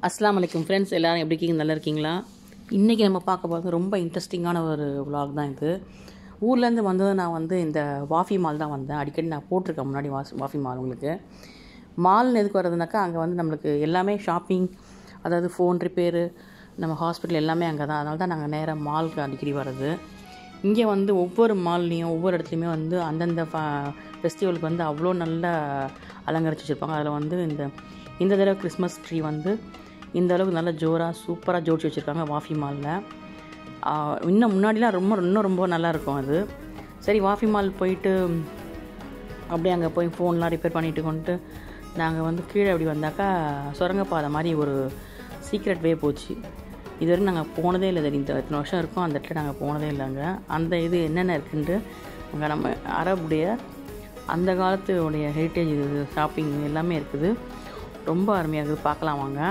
அஸ்ஸலாமு அலைக்கும் ஃப்ரெண்ட்ஸ் எல்லோரும் எப்படி இருக்கீங்க நல்லா இருக்கீங்களா இன்றைக்கி நம்ம பார்க்க போகிறது ரொம்ப இன்ட்ரெஸ்டிங்கான ஒரு vlog தான் இது ஊர்லேருந்து வந்தது நான் வந்து இந்த வாஃபி மால் தான் வந்தேன் அடிக்கடி நான் போட்டிருக்கேன் முன்னாடி வாஸ் வாஃபி மால் உங்களுக்கு மால்னு எதுக்கு வர்றதுனாக்கா அங்கே வந்து நம்மளுக்கு எல்லாமே ஷாப்பிங் அதாவது ஃபோன் ரிப்பேரு நம்ம ஹாஸ்பிட்டல் எல்லாமே அங்கே தான் அதனால தான் நாங்கள் நேராக மாலுக்கு அடிக்கடி வர்றது இங்கே வந்து ஒவ்வொரு மால்லையும் ஒவ்வொரு இடத்துலையுமே வந்து அந்தந்த ஃபெஸ்டிவலுக்கு வந்து அவ்வளோ நல்லா அலங்கரிச்சு வச்சுருப்பாங்க அதில் வந்து இந்த இந்த தடவை கிறிஸ்மஸ் ட்ரீ வந்து இந்த அளவுக்கு நல்லா ஜோராக சூப்பராக ஜோடிச்சு வச்சுருக்காங்க வாஃபி மாலில் இன்னும் முன்னாடிலாம் ரொம்ப இன்னும் ரொம்ப நல்லா இருக்கும் அது சரி வாஃபி மால் போயிட்டு அப்படியே அங்கே போய் ஃபோன்லாம் ரிப்பேர் பண்ணிட்டு கொண்டு நாங்கள் வந்து கீழே அப்படி வந்தாக்கா சுரங்கப்பாதை மாதிரி ஒரு சீக்ரெட் வே போச்சு இது வரைக்கும் நாங்கள் போனதே இல்லை தெரியும் இந்த இத்தனை வருஷம் இருக்கும் அந்த இடத்துல நாங்கள் போனதே இல்லைங்க அந்த இது என்னென்ன இருக்குன்ட்டு அங்கே நம்ம அரபுடைய அந்த காலத்து உடைய ஹெரிட்டேஜ் இது ஷாப்பிங் எல்லாமே இருக்குது ரொம்ப அருமையாக இருக்குது பார்க்கலாம் வாங்க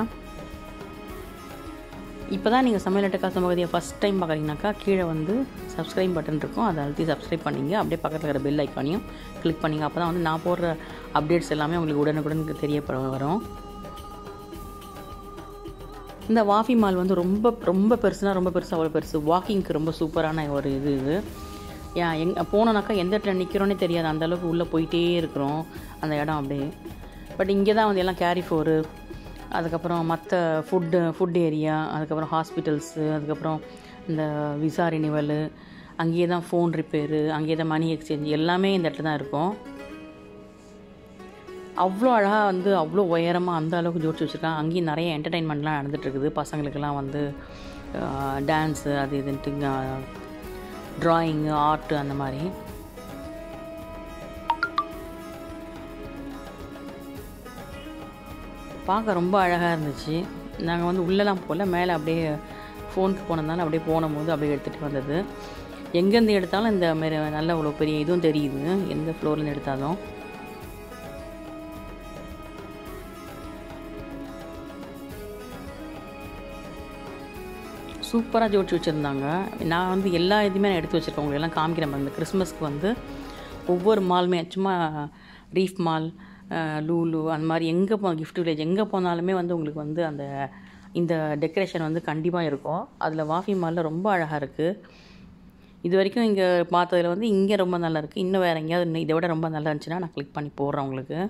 இப்போ தான் நீங்கள் சமையல் அட்டை காசு பகுதியை ஃபஸ்ட் டைம் பார்க்குறீங்கனாக்கா கீழே வந்து சப்ஸ்கிரைப் பட்டன் இருக்கும் அதை அழுத்தி சப்ஸ்கிரைப் பண்ணிங்க அப்படியே பக்கத்தில் இருக்கிற பெல் ஐக்கானையும் கிளிக் பண்ணிங்க அப்போ தான் வந்து நான் போடுற அப்டேட்ஸ் எல்லாமே உங்களுக்கு உடனுக்குடன் தெரியப்பட வரும் இந்த வாஃபி மால் வந்து ரொம்ப ரொம்ப பெருசுனா ரொம்ப பெருசு அவ்வளோ பெருசு வாக்கிங்க்கு ரொம்ப சூப்பரான ஒரு இது இது ஏன் எங் போனோனாக்கா எந்த இடத்துல நிற்கிறோன்னே தெரியாது அந்த அளவுக்கு உள்ளே போயிட்டே இருக்கிறோம் அந்த இடம் அப்படியே பட் இங்கே தான் வந்து எல்லாம் கேரி ஃபோரு அதுக்கப்புறம் மற்ற ஃபுட்டு ஃபுட் ஏரியா அதுக்கப்புறம் ஹாஸ்பிட்டல்ஸு அதுக்கப்புறம் இந்த விசா ரினிவல் அங்கேயே தான் ஃபோன் ரிப்பேரு அங்கேயே தான் மணி எக்ஸ்சேஞ்ச் எல்லாமே இந்த இடத்துல தான் இருக்கும் அவ்வளோ அழகாக வந்து அவ்வளோ உயரமாக அந்த அளவுக்கு ஜோடிச்சு வச்சுருக்காங்க அங்கேயும் நிறைய என்டர்டெயின்மெண்ட்லாம் நடந்துகிட்ருக்குது பசங்களுக்கெல்லாம் வந்து டான்ஸு அது இதுன்ட்டு ட்ராயிங்கு ஆர்ட்டு அந்த மாதிரி பார்க்க ரொம்ப அழகாக இருந்துச்சு நாங்கள் வந்து உள்ளெல்லாம் போகல மேலே அப்படியே ஃபோனுக்கு போனதுனால அப்படியே போனபோது அப்படியே எடுத்துகிட்டு வந்தது எங்கேருந்து எடுத்தாலும் இந்த மாரி நல்ல அவ்வளோ பெரிய இதுவும் தெரியுது எந்த ஃப்ளோர்லேருந்து எடுத்தாலும் சூப்பராக ஜோடிச்சு வச்சுருந்தாங்க நான் வந்து எல்லா இதுவுமே நான் எடுத்து வச்சுருக்கேன் உங்களுக்கு எல்லாம் காமிக்கிறேன் இந்த கிறிஸ்மஸ்க்கு வந்து ஒவ்வொரு மாலுமே சும்மா ரீஃப் மால் லூலு அந்த மாதிரி எங்கே போ கிஃப்ட் வில்லேஜ் எங்கே போனாலுமே வந்து உங்களுக்கு வந்து அந்த இந்த டெக்கரேஷன் வந்து கண்டிப்பாக இருக்கும் அதில் வாஃபி மாலில் ரொம்ப அழகாக இருக்குது இது வரைக்கும் இங்கே பார்த்ததில் வந்து இங்கே ரொம்ப நல்லா இருக்குது இன்னும் வேறு எங்கேயாவது இன்னும் இதை விட ரொம்ப நல்லா இருந்துச்சுன்னா நான் கிளிக் பண்ணி போடுறேன் உங்களுக்கு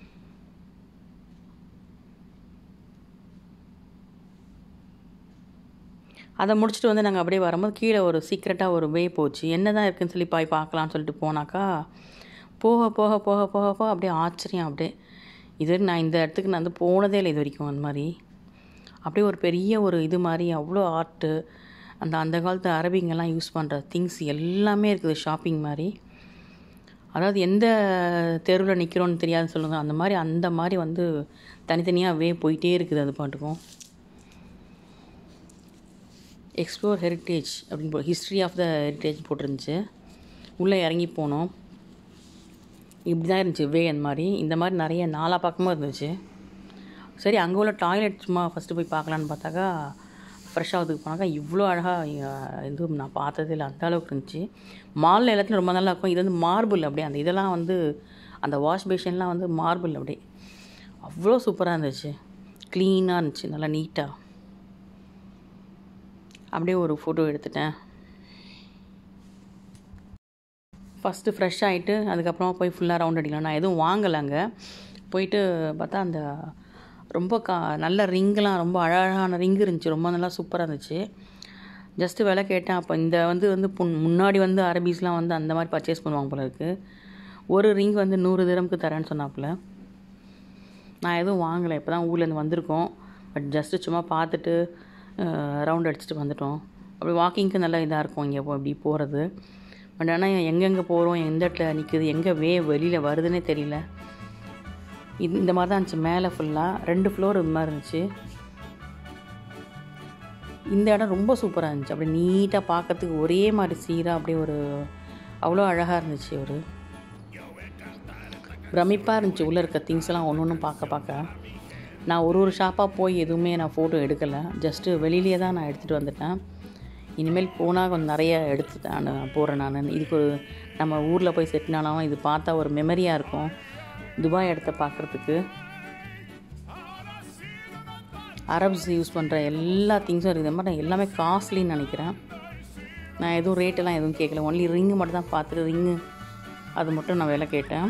அதை முடிச்சுட்டு வந்து நாங்கள் அப்படியே வரும்போது கீழே ஒரு சீக்ரெட்டாக ஒரு வே போச்சு என்ன தான் இருக்குன்னு சொல்லி பாய் பார்க்கலான்னு சொல்லிட்டு போனாக்கா போக போக போக போக போக அப்படியே ஆச்சரியம் அப்படியே இது நான் இந்த இடத்துக்கு நான் வந்து போனதே இல்லை இது வரைக்கும் அந்த மாதிரி அப்படியே ஒரு பெரிய ஒரு இது மாதிரி அவ்வளோ ஆர்ட்டு அந்த அந்த காலத்து அரபிங்கெல்லாம் யூஸ் பண்ணுற திங்ஸ் எல்லாமே இருக்குது ஷாப்பிங் மாதிரி அதாவது எந்த தெருவில் நிற்கிறோன்னு தெரியாதுன்னு சொல்லுங்கள் அந்த மாதிரி அந்த மாதிரி வந்து தனித்தனியாக வே போயிட்டே இருக்குது அது பாட்டுக்கும் எக்ஸ்ப்ளோர் ஹெரிட்டேஜ் அப்படின்னு போ ஹிஸ்ட்ரி ஆஃப் த ஹெரிட்டேஜ் போட்டிருந்துச்சு உள்ளே இறங்கி போனோம் இப்படி தான் இருந்துச்சு வே அந்த மாதிரி இந்த மாதிரி நிறைய நாலா பக்கமும் இருந்துச்சு சரி அங்கே உள்ள டாய்லெட் சும்மா ஃபஸ்ட்டு போய் பார்க்கலான்னு பார்த்தாக்கா ஃப்ரெஷ் ஆகிறதுக்கு போனாக்கா இவ்வளோ அழகாக இது நான் பார்த்ததே இல்லை அந்த அளவுக்கு இருந்துச்சு மாலில் எல்லாத்துலையும் ரொம்ப நல்லா இருக்கும் இது வந்து மார்பிள் அப்படியே அந்த இதெல்லாம் வந்து அந்த வாஷ் பேஷன்லாம் வந்து மார்பிள் அப்படியே அவ்வளோ சூப்பராக இருந்துச்சு க்ளீனாக இருந்துச்சு நல்லா நீட்டாக அப்படியே ஒரு ஃபோட்டோ எடுத்துட்டேன் ஃபஸ்ட்டு ஃப்ரெஷ் ஆகிட்டு அதுக்கப்புறமா போய் ஃபுல்லாக ரவுண்ட் அடிக்கலாம் நான் எதுவும் வாங்கலைங்க போயிட்டு பார்த்தா அந்த ரொம்ப கா நல்ல ரிங்கெலாம் ரொம்ப அழகான ரிங் இருந்துச்சு ரொம்ப நல்லா சூப்பராக இருந்துச்சு ஜஸ்ட்டு விலை கேட்டேன் அப்போ இந்த வந்து வந்து முன்னாடி வந்து அரபிஸ்லாம் வந்து அந்த மாதிரி பர்ச்சேஸ் பண்ணுவாங்க போல இருக்குது ஒரு ரிங் வந்து நூறு திரமுக்கு தரேன்னு சொன்னாப்புல நான் எதுவும் வாங்கலை இப்போ தான் ஊர்லேருந்து வந்திருக்கோம் பட் ஜஸ்ட்டு சும்மா பார்த்துட்டு ரவுண்ட் அடிச்சுட்டு வந்துட்டோம் அப்படி வாக்கிங்க்கு நல்லா இதாக இருக்கும் இங்கே போ இப்படி போகிறது பட் ஆனால் எங்கெங்கே போகிறோம் எந்த இடத்துல நிற்குது எங்கே வே வெளியில் வருதுன்னே தெரியல இது இந்த மாதிரி தான் இருந்துச்சு மேலே ஃபுல்லாக ரெண்டு ஃப்ளோர் இது மாதிரி இருந்துச்சு இந்த இடம் ரொம்ப சூப்பராக இருந்துச்சு அப்படி நீட்டாக பார்க்கறதுக்கு ஒரே மாதிரி சீராக அப்படியே ஒரு அவ்வளோ அழகாக இருந்துச்சு ஒரு பிரமிப்பாக இருந்துச்சு உள்ளே இருக்க திங்ஸ் எல்லாம் ஒன்று ஒன்றும் பார்க்க பார்க்க நான் ஒரு ஒரு ஷாப்பாக போய் எதுவுமே நான் ஃபோட்டோ எடுக்கலை ஜஸ்ட்டு வெளியிலே தான் நான் எடுத்துகிட்டு வந்துட்டேன் இனிமேல் போனால் கொஞ்சம் நிறைய எடுத்து நான் போகிறேன் நான் இதுக்கு ஒரு நம்ம ஊரில் போய் செட்டினாலும் இது பார்த்தா ஒரு மெமரியாக இருக்கும் துபாய் இடத்த பார்க்குறதுக்கு அரப்ஸ் யூஸ் பண்ணுற எல்லா திங்ஸும் இருக்குது மாதிரி நான் எல்லாமே காஸ்ட்லின்னு நினைக்கிறேன் நான் எதுவும் ரேட்டெல்லாம் எதுவும் கேட்கல ஒன்லி ரிங்கு மட்டும் தான் பார்த்துட்டு ரிங்கு அது மட்டும் நான் விலை கேட்டேன்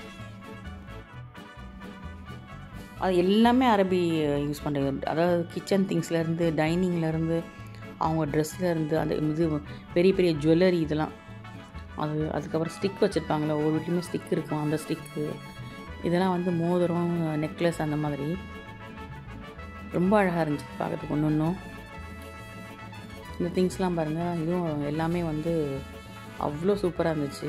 அது எல்லாமே அரபி யூஸ் பண்ணுறது அதாவது கிச்சன் திங்ஸ்லேருந்து டைனிங்லேருந்து அவங்க ட்ரெஸ்லேருந்து அந்த இது பெரிய பெரிய ஜுவல்லரி இதெல்லாம் அது அதுக்கப்புறம் ஸ்டிக் வச்சுருப்பாங்களே ஒவ்வொரு வீட்லேயுமே ஸ்டிக் இருக்கும் அந்த ஸ்டிக்கு இதெல்லாம் வந்து மோதிரம் நெக்லஸ் அந்த மாதிரி ரொம்ப அழகாக இருந்துச்சு பார்க்கறதுக்கு ஒன்று ஒன்றும் இந்த திங்ஸ்லாம் பாருங்கள் இதுவும் எல்லாமே வந்து அவ்வளோ சூப்பராக இருந்துச்சு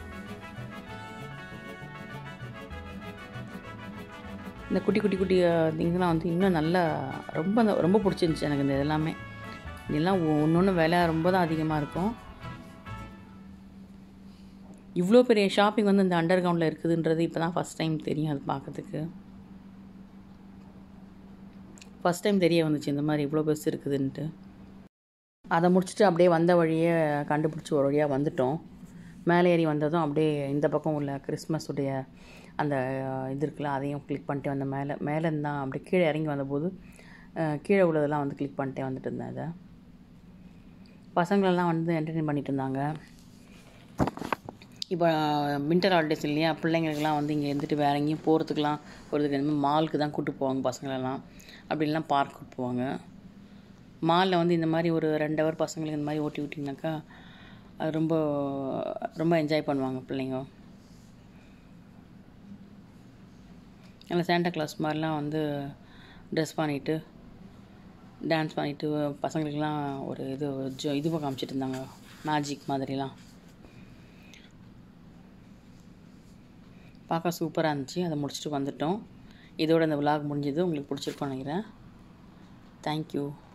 இந்த குட்டி குட்டி குட்டி திங்ஸ்லாம் வந்து இன்னும் நல்லா ரொம்ப ரொம்ப பிடிச்சிருந்துச்சி எனக்கு இந்த எல்லாமே இதெல்லாம் ஒன்று ஒன்று விலை ரொம்ப தான் அதிகமாக இருக்கும் இவ்வளோ பெரிய ஷாப்பிங் வந்து இந்த அண்டர் கிரவுண்டில் இருக்குதுன்றது இப்போ தான் ஃபஸ்ட் டைம் தெரியும் அது பார்க்கறதுக்கு ஃபஸ்ட் டைம் தெரிய வந்துச்சு இந்த மாதிரி இவ்வளோ பெருசு இருக்குதுன்ட்டு அதை முடிச்சுட்டு அப்படியே வந்த வழியே கண்டுபிடிச்சி ஒரு வழியாக வந்துட்டோம் மேலே ஏறி வந்ததும் அப்படியே இந்த பக்கம் உள்ள கிறிஸ்மஸுடைய அந்த இது இருக்குல்ல அதையும் கிளிக் பண்ணிட்டே வந்தேன் மேலே மேலே இருந்தால் அப்படியே கீழே இறங்கி வந்தபோது கீழே உள்ளதெல்லாம் வந்து கிளிக் பண்ணிட்டே வந்துட்டு இருந்தேன் அதை பசங்களெல்லாம் வந்து என்டர்டெயின் பண்ணிட்டு இருந்தாங்க இப்போ வின்டர் ஹாலிடேஸ் இல்லையா பிள்ளைங்களுக்கெல்லாம் வந்து இங்கே இருந்துட்டு வேறு எங்கேயும் போகிறதுக்கெலாம் போகிறதுக்கு இந்த மாதிரி மாலுக்கு தான் கூப்பிட்டு போவாங்க பசங்களெல்லாம் அப்படின்லாம் பார்க் கூப்பிட்டு போவாங்க மாலில் வந்து இந்த மாதிரி ஒரு ரெண்டு ஹவர் பசங்களுக்கு இந்த மாதிரி ஓட்டி விட்டிங்கனாக்கா அது ரொம்ப ரொம்ப என்ஜாய் பண்ணுவாங்க பிள்ளைங்க நல்லா சாண்டா கிளாஸ் மாதிரிலாம் வந்து ட்ரெஸ் பண்ணிவிட்டு டான்ஸ் பண்ணிவிட்டு பசங்களுக்கெல்லாம் ஒரு இது ஜோ இதுவாக காமிச்சிட்டு இருந்தாங்க மேஜிக் மாதிரிலாம் பார்க்க சூப்பராக இருந்துச்சு அதை முடிச்சுட்டு வந்துட்டோம் இதோட இந்த விலாக் முடிஞ்சது உங்களுக்கு பிடிச்சிருக்கோன்னு நினைக்கிறேன் தேங்க்யூ